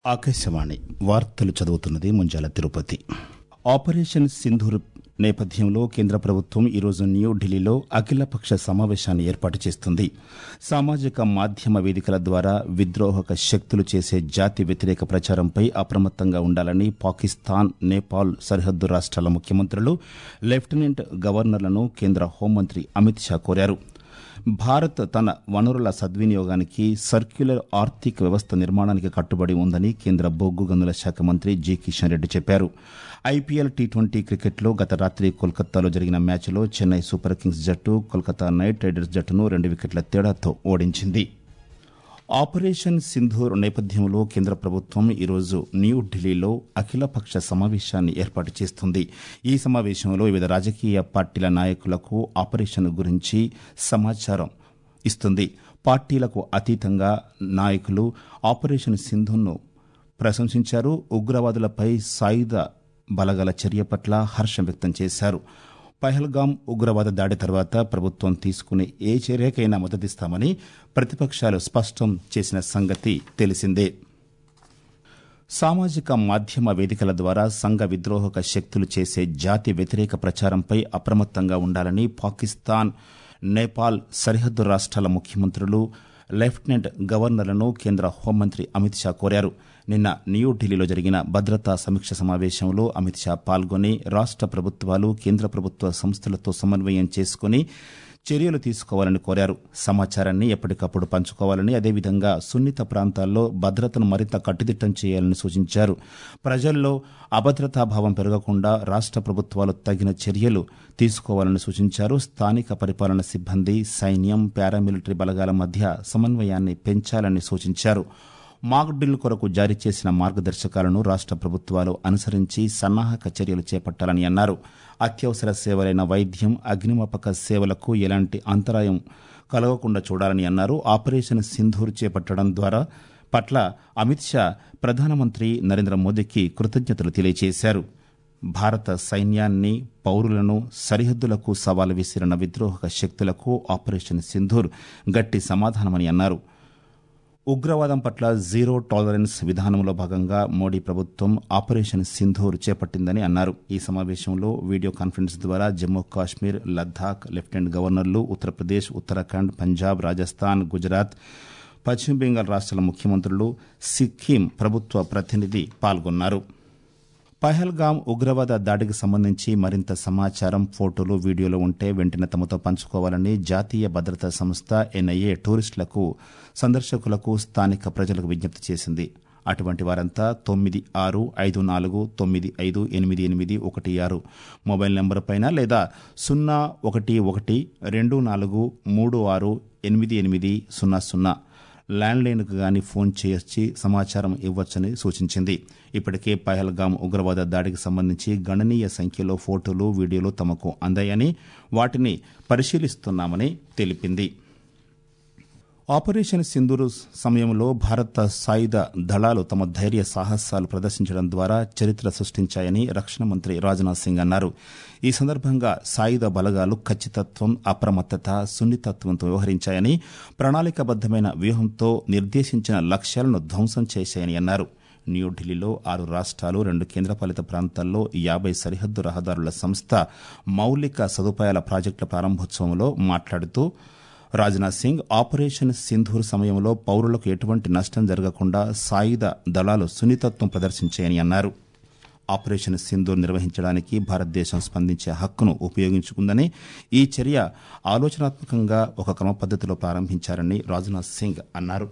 ఆకాశవాణి వార్తలు చదువుతున్నది ముంజాల తిరుపతి ఆపరేషన్ సింధూర్ నేపథ్యంలో కేంద్ర ప్రభుత్వం ఈరోజు న్యూఢిల్లీలో అఖిలపక్ష సమావేశాన్ని ఏర్పాటు చేస్తుంది సామాజిక మాధ్యమ వేదికల ద్వారా విద్రోహక శక్తులు చేసే జాతి వ్యతిరేక ప్రచారంపై అప్రమత్తంగా ఉండాలని పాకిస్తాన్ నేపాల్ సరిహద్దు రాష్ట్రాల ముఖ్యమంత్రులు లెఫ్టినెంట్ గవర్నర్లను కేంద్ర హోంమంత్రి అమిత్ షా కోరారు భారత్ తన వనరుల సద్వినియోగానికి సర్క్యులర్ ఆర్థిక వ్యవస్థ నిర్మాణానికి కట్టుబడి ఉందని కేంద్ర బొగ్గు గనుల శాఖ మంత్రి జి కిషన్ రెడ్డి చెప్పారు ఐపీఎల్ టీ ట్వంటీ క్రికెట్లో గత రాత్రి కోల్కతాలో జరిగిన మ్యాచ్లో చెన్నై సూపర్ కింగ్స్ జట్టు కోల్కతా నైట్ రైడర్స్ జట్టును రెండు వికెట్ల తేడాతో ఓడించింది ఆపరేషన్ సింధూర్ నేపథ్యంలో కేంద్ర ప్రభుత్వం ఈరోజు న్యూఢిల్లీలో అఖిలపక్ష సమావేశాన్ని ఏర్పాటు చేస్తుంది ఈ సమావేశంలో వివిధ రాజకీయ పార్టీల నాయకులకు ఆపరేషన్ గురించి సమాచారం ఇస్తుంది పార్టీలకు అతీతంగా నాయకులు ఆపరేషన్ సింధును ప్రశంసించారు ఉగ్రవాదులపై సాయుధ బలగల చర్య పట్ల హర్షం వ్యక్తం చేశారు పహల్గాం ఉగ్రవాద దాడి తర్వాత ప్రభుత్వం తీసుకునే ఏ చర్యకైనా మద్దతిస్తామని ప్రతిపక్షాలు స్పష్టం చేసిన సంగతి తెలిసిందే సామాజిక మాధ్యమ వేదికల ద్వారా సంఘ విద్రోహక శక్తులు చేసే జాతి వ్యతిరేక ప్రచారంపై అప్రమత్తంగా ఉండాలని పాకిస్తాన్ నేపాల్ సరిహద్దు రాష్ట్రాల ముఖ్యమంత్రులు లెఫ్టినెంట్ గవర్నర్లను కేంద్ర హోంమంత్రి అమిత్ షా కోరారు నిన్న న్యూఢిల్లీలో జరిగిన భద్రతా సమీక్ష సమావేశంలో అమిత్ షా పాల్గొని రాష్ట ప్రభుత్వాలు కేంద్ర ప్రభుత్వ సంస్థలతో సమన్వయం చేసుకుని చర్యలు తీసుకోవాలని కోరారు సమాచారాన్ని ఎప్పటికప్పుడు పంచుకోవాలని అదేవిధంగా సున్నిత ప్రాంతాల్లో భద్రతను మరింత కట్టుదిట్టం చేయాలని సూచించారు ప్రజల్లో అభద్రతాభావం పెరగకుండా రాష్ట ప్రభుత్వాలు తగిన చర్యలు తీసుకోవాలని సూచించారు స్థానిక పరిపాలన సిబ్బంది సైన్యం పారామిలిటరీ బలగాల మధ్య సమన్వయాన్ని పెంచాలని సూచించారు మాక్ డ్రిల్ కొరకు జారీ చేసిన మార్గదర్శకాలను రాష్ట ప్రభుత్వాలు అనుసరించి సన్నాహక చర్యలు చేపట్టాలని అన్నారు అత్యవసర సేవలైన వైద్యం అగ్నిమాపక సేవలకు ఎలాంటి అంతరాయం కలగకుండా చూడాలని అన్నారు ఆపరేషన్ సింధూర్ చేపట్టడం ద్వారా పట్ల అమిత్ షా ప్రధానమంత్రి నరేంద్ర మోదీకి కృతజ్ఞతలు తెలియజేశారు భారత సైన్యాన్ని పౌరులను సరిహద్దులకు సవాలు విసిరిన విద్రోహక శక్తులకు ఆపరేషన్ సింధూర్ గట్టి సమాధానమని అన్నారు ఉగ్రవాదం పట్ల జీరో టాలరెన్స్ విధానంలో భాగంగా మోడీ ప్రభుత్వం ఆపరేషన్ సింధూర్ చేపట్టిందని అన్నారు ఈ సమావేశంలో వీడియో కాన్ఫరెన్స్ ద్వారా జమ్మూ కాశ్మీర్ లద్దాఖ్ లెఫ్టినెంట్ గవర్నర్లు ఉత్తరప్రదేశ్ ఉత్తరాఖండ్ పంజాబ్ రాజస్థాన్ గుజరాత్ పశ్చిమ బెంగాల్ రాష్ట్రాల ముఖ్యమంత్రులు సిక్కిం ప్రభుత్వ ప్రతినిధి పాల్గొన్నారు పహల్గాం ఉగ్రవాద దాడికి సంబంధించి మరింత సమాచారం ఫోటోలు వీడియోలు ఉంటే వెంటనే తమతో పంచుకోవాలని జాతీయ భద్రతా సంస్థ ఎన్ఐఏ టూరిస్టులకు సందర్శకులకు స్థానిక ప్రజలకు విజ్ఞప్తి చేసింది అటువంటి వారంతా తొమ్మిది ఆరు ఐదు నాలుగు తొమ్మిది ఐదు ఎనిమిది ఎనిమిది ఒకటి ఆరు మొబైల్ నెంబర్ పైన లేదా సున్నా ఒకటి ఒకటి రెండు నాలుగు మూడు ఆరు ఎనిమిది ఎనిమిది సున్నా సున్నా ల్యాండ్లైన్కు గాని ఫోన్ చేయొచ్చి సమాచారం ఇవ్వచ్చని సూచించింది ఇప్పటికే పహల్గాం ఉగ్రవాద దాడికి సంబంధించి గణనీయ సంఖ్యలో ఫోటోలు వీడియోలు తమకు అందాయని వాటిని పరిశీలిస్తున్నామని తెలిపింది ఆపరేషన్ సింధూరు సమయంలో భారత సాయుధ దళాలు తమ ధైర్య సాహసాలు ప్రదర్శించడం ద్వారా చరిత్ర సృష్టించాయని రక్షణ మంత్రి రాజ్నాథ్ సింగ్ అన్నారు ఈ సందర్భంగా సాయుధ బలగాలు ఖచ్చితత్వం అప్రమత్తత సున్నితత్వంతో వ్యవహరించాయని ప్రణాళికాబద్దమైన వ్యూహంతో నిర్దేశించిన లక్ష్యాలను ధ్వంసం చేశాయని అన్నారు న్యూఢిల్లీలో ఆరు రాష్ట్రాలు రెండు కేంద్రపాలిత ప్రాంతాల్లో యాభై సరిహద్దు రహదారుల సంస్థ మౌలిక సదుపాయాల ప్రాజెక్టుల ప్రారంభోత్సవంలో మాట్లాడుతూ రాజ్నాథ్ సింగ్ ఆపరేషన్ సింధూర్ సమయంలో పౌరులకు ఎటువంటి నష్టం జరగకుండా సాయుధ దళాలు సున్నితత్వం ప్రదర్శించాయని అన్నారు ఆపరేషన్ సింధూర్ నిర్వహించడానికి భారతదేశం స్పందించే హక్కును ఉపయోగించుకుందని ఈ చర్య ఆలోచనాత్మకంగా ఒక క్రమపద్దతిలో ప్రారంభించారని రాజ్నాథ్ సింగ్ అన్నారు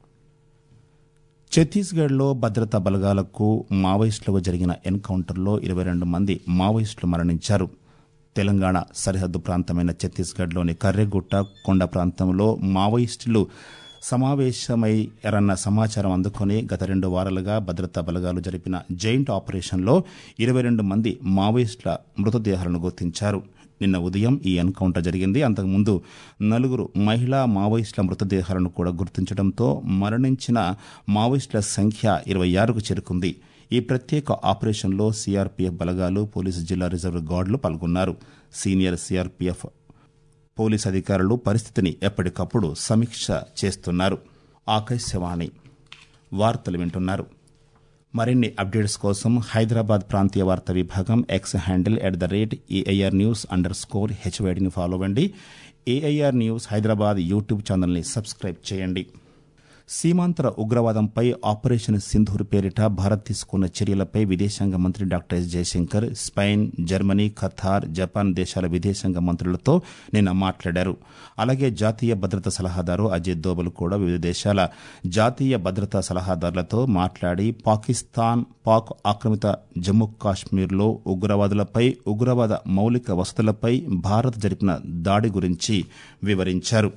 ఛత్తీస్గఢ్లో భద్రతా బలగాలకు మావోయిస్టులకు జరిగిన ఎన్కౌంటర్లో ఇరవై రెండు మంది మావోయిస్టులు మరణించారు తెలంగాణ సరిహద్దు ప్రాంతమైన ఛత్తీస్గఢ్లోని కర్రెగుట్ట కొండ ప్రాంతంలో మావోయిస్టులు సమావేశమయ్యారన్న సమాచారం అందుకుని గత రెండు వారాలుగా భద్రతా బలగాలు జరిపిన జైంట్ ఆపరేషన్లో ఇరవై రెండు మంది మావోయిస్టుల మృతదేహాలను గుర్తించారు నిన్న ఉదయం ఈ ఎన్కౌంటర్ జరిగింది అంతకుముందు నలుగురు మహిళా మావోయిస్టుల మృతదేహాలను కూడా గుర్తించడంతో మరణించిన మావోయిస్టుల సంఖ్య ఇరవై ఆరుకు చేరుకుంది ఈ ప్రత్యేక ఆపరేషన్లో సీఆర్పీఎఫ్ బలగాలు పోలీసు జిల్లా రిజర్వ్ గార్డులు పాల్గొన్నారు సీనియర్ సీఆర్పీఎఫ్ పోలీసు అధికారులు పరిస్థితిని ఎప్పటికప్పుడు సమీక్ష చేస్తున్నారు ఆకాశవాణి వార్తలు వింటున్నారు మరిన్ని అప్డేట్స్ కోసం హైదరాబాద్ ప్రాంతీయ వార్తా విభాగం X handle at the rate AIR news underscore స్కోర్ హెచ్వైడిని ఫాలో అవ్వండి ఏఐఆర్ న్యూస్ హైదరాబాద్ యూట్యూబ్ ఛానల్ని సబ్స్క్రైబ్ చేయండి సీమాంతర ఉగ్రవాదంపై ఆపరేషన్ సింధూర్ పేరిట భారత్ తీసుకున్న చర్యలపై విదేశాంగ మంత్రి doctor S Jaishankar Spain Germany Qatar Japan దేశాల విదేశాంగ మంత్రులతో నిన్న మాట్లాడారు అలాగే జాతీయ భద్రతా సలహాదారు అజయ్ దోబల్ కూడా వివిధ దేశాల జాతీయ భద్రతా సలహాదారులతో మాట్లాడి పాకిస్తాన్ పాక్ ఆక్రమిత జమ్మూ కాశ్మీర్లో ఉగ్రవాదులపై ఉగ్రవాద మౌలిక వసతులపై భారత్ జరిపిన దాడి గురించి వివరించారు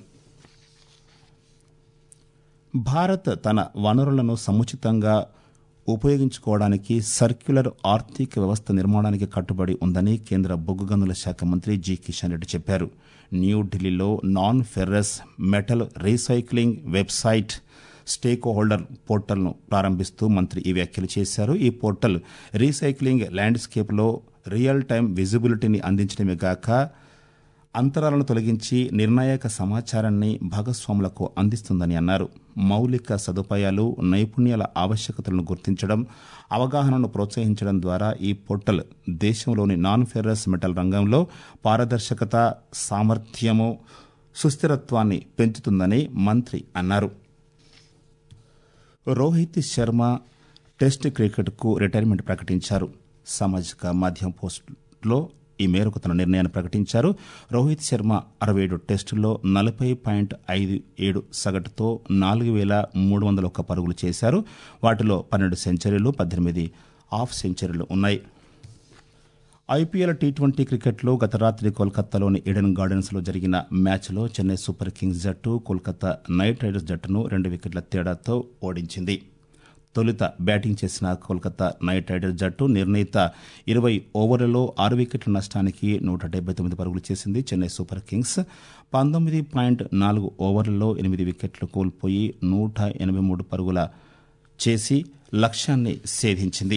భారత్ తన వనరులను సముచితంగా ఉపయోగించుకోవడానికి సర్క్యులర్ ఆర్థిక వ్యవస్థ నిర్మాణానికి కట్టుబడి ఉందని కేంద్ర బొగ్గు గనుల శాఖ మంత్రి జి కిషన్ రెడ్డి చెప్పారు న్యూఢిల్లీలో non ferrous metal recycling website stakeholder పోర్టల్ను ప్రారంభిస్తూ మంత్రి ఈ వ్యాఖ్యలు చేశారు ఈ పోర్టల్ రీసైక్లింగ్ ల్యాండ్స్కేప్లో రియల్ టైం విజిబిలిటీని అందించడమే గాక అంతరాలను తొలగించి నిర్ణాయక సమాచారాన్ని భాగస్వాములకు అందిస్తుందని అన్నారు మౌలిక సదుపాయాలు నైపుణ్యాల ఆవశ్యకతలను గుర్తించడం అవగాహనను ప్రోత్సహించడం ద్వారా ఈ పోర్టల్ దేశంలోని నాన్ ఫెర్రస్ మెటల్ రంగంలో పారదర్శకత సామర్థ్యము సుస్థిరత్వాన్ని పెంచుతుందని మంత్రి అన్నారు రోహిత్ శర్మ టెస్ట్ క్రికెట్కు రిటైర్మెంట్ ప్రకటించారు సామాజిక మాధ్యమ పోస్టులో ఈ మేరకు తన నిర్ణయాన్ని ప్రకటించారు రోహిత్ శర్మ అరవై ఏడు టెస్టుల్లో నలభై పాయింట్ ఐదు ఏడు సగటుతో నాలుగు వేల మూడు వందల ఒక్క పరుగులు చేశారు వాటిలో పన్నెండు సెంచరీలు పద్దెనిమిది హాఫ్ సెంచరీలు ఉన్నాయి ఐపీఎల్ టీ ట్వంటీ క్రికెట్లో గత రాత్రి కోల్కతాలోని ఈడెన్ గార్డెన్స్లో జరిగిన మ్యాచ్లో చెన్నై సూపర్ కింగ్స్ జట్టు కోల్కతా నైట్ రైడర్స్ జట్టును రెండు వికెట్ల తేడాతో ఓడించింది తొలుత బ్యాటింగ్ చేసిన కోల్కతా నైట్ రైడర్స్ జట్టు నిర్ణీత ఇరవై ఓవర్లలో ఆరు వికెట్ల నష్టానికి నూట డెబ్బై తొమ్మిది పరుగులు చేసింది చెన్నై సూపర్ కింగ్స్ పంతొమ్మిది పాయింట్ నాలుగు ఓవర్లలో ఎనిమిది వికెట్లు కోల్పోయి నూట ఎనభై మూడు పరుగుల చేసి లక్ష్యాన్ని ఛేదించింది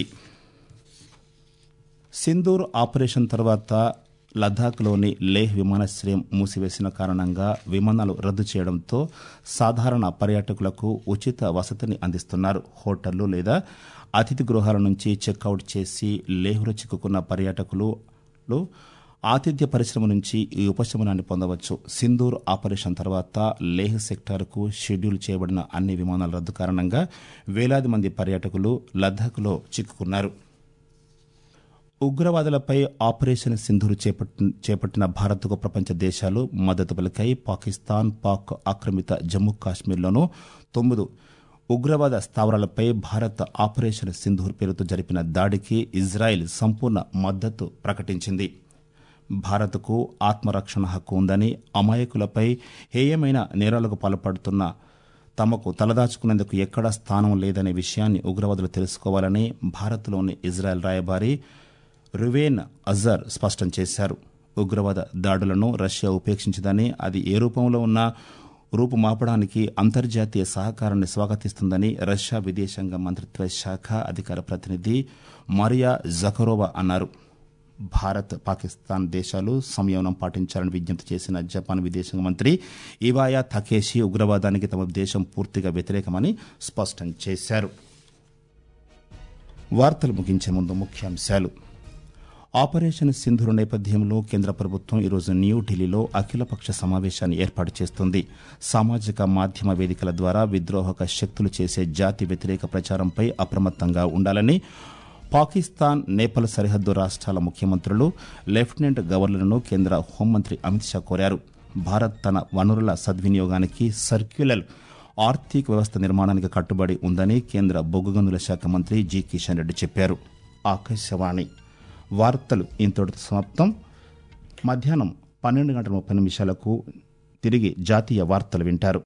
సింధూర్ ఆపరేషన్ తర్వాత లద్దాఖ్లోని లేహ్ విమానాశ్రయం మూసివేసిన కారణంగా విమానాలు రద్దు చేయడంతో సాధారణ పర్యాటకులకు ఉచిత వసతిని అందిస్తున్నారు హోటళ్లు లేదా అతిథి గృహాల నుంచి చెక్అవుట్ చేసి లేహ్లో చిక్కుకున్న పర్యాటకులు ఆతిథ్య పరిశ్రమ నుంచి ఈ ఉపశమనాన్ని పొందవచ్చు సింధూర్ ఆపరేషన్ తర్వాత లేహ్ సెక్టార్కు షెడ్యూల్ చేయబడిన అన్ని విమానాల రద్దు కారణంగా వేలాది మంది పర్యాటకులు లద్దాఖ్లో చిక్కుకున్నారు ఉగ్రవాదులపై ఆపరేషన్ సింధూరు చేపట్టిన భారత్కు ప్రపంచ దేశాలు మద్దతు పలికాయి పాకిస్తాన్ పాక్ ఆక్రమిత జమ్మూ కాశ్మీర్లోనూ తొమ్మిది ఉగ్రవాద స్థావరాలపై భారత్ ఆపరేషన్ సింధూర్ పేరుతో జరిపిన దాడికి ఇజ్రాయెల్ సంపూర్ణ మద్దతు ప్రకటించింది భారత్కు ఆత్మరక్షణ హక్కు ఉందని అమాయకులపై హేయమైన నేరాలకు పాల్పడుతున్న తమకు తలదాచుకునేందుకు ఎక్కడా స్థానం లేదనే విషయాన్ని ఉగ్రవాదులు తెలుసుకోవాలని భారత్లోని ఇజ్రాయెల్ రాయబారి రువేన్ అజర్ స్పష్టం చేశారు ఉగ్రవాద దాడులను రష్యా ఉపేక్షించదని అది ఏ రూపంలో ఉన్నా రూపుమాపడానికి అంతర్జాతీయ సహకారాన్ని స్వాగతిస్తుందని రష్యా విదేశాంగ మంత్రిత్వ శాఖ అధికార ప్రతినిధి మరియా జకరోవా అన్నారు భారత్ పాకిస్తాన్ దేశాలు సంయమనం పాటించాలని విజ్ఞప్తి చేసిన జపాన్ విదేశాంగ మంత్రి ఇవాయా తకేషి ఉగ్రవాదానికి తమ దేశం పూర్తిగా వ్యతిరేకమని స్పష్టం చేశారు వార్తలు ముగించే ముందు ముఖ్యాంశాలు ఆపరేషన్ సింధూరు నేపథ్యంలో కేంద్ర ప్రభుత్వం ఈరోజు న్యూఢిల్లీలో అఖిలపక్ష సమావేశాన్ని ఏర్పాటు చేస్తుంది సామాజిక మాధ్యమ వేదికల ద్వారా విద్రోహక శక్తులు చేసే జాతి వ్యతిరేక ప్రచారంపై అప్రమత్తంగా ఉండాలని పాకిస్తాన్ నేపాల్ సరిహద్దు రాష్ట్రాల ముఖ్యమంత్రులు లెఫ్టినెంట్ గవర్నర్లను కేంద్ర హోంమంత్రి అమిత్ షా కోరారు భారత్ తన వనరుల సద్వినియోగానికి సర్క్యులర్ ఆర్థిక వ్యవస్థ నిర్మాణానికి కట్టుబడి ఉందని కేంద్ర బొగ్గు గనుల శాఖ మంత్రి జి కిషన్ రెడ్డి చెప్పారు ఆకాశవాణి వార్తలు ఇంతటితో సమాప్తం మధ్యాహ్నం పన్నెండు గంటల ముప్పై నిమిషాలకు తిరిగి జాతీయ వార్తలు వింటారు